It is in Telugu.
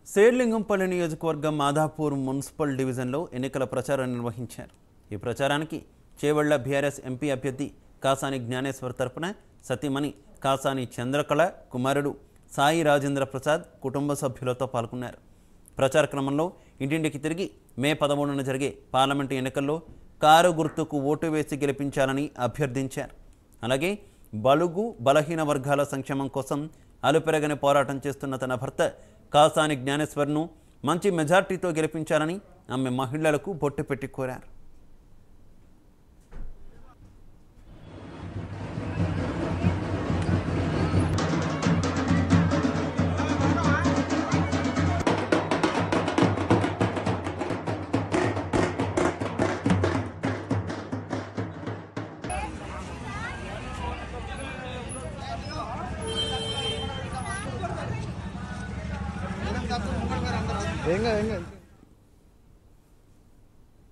శేర్లింగంపల్లి నియోజకవర్గం మాదాపూర్ మున్సిపల్ డివిజన్లో ఎన్నికల ప్రచారం నిర్వహించారు ఈ ప్రచారానికి చేవళ్ల బీఆర్ఎస్ ఎంపీ అభ్యర్థి కాసాని జ్ఞానేశ్వర్ తరపున సతీమణి కాసాని చంద్రకళ కుమారుడు సాయి రాజేంద్ర ప్రసాద్ కుటుంబ సభ్యులతో పాల్గొన్నారు ప్రచార క్రమంలో ఇంటింటికి తిరిగి మే పదమూడున జరిగే పార్లమెంటు ఎన్నికల్లో కారు గుర్తుకు ఓటు వేసి గెలిపించాలని అభ్యర్థించారు అలాగే బలుగు బలహీన వర్గాల సంక్షేమం కోసం అలుపెరగని పోరాటం చేస్తున్న తన భర్త కాసాని జ్ఞానేశ్వర్ను మంచి మెజార్టీతో గెలిపించాలని ఆమె మహిళలకు బొట్టు పెట్టి కోరారు ఏం కాదు ఏం కాదు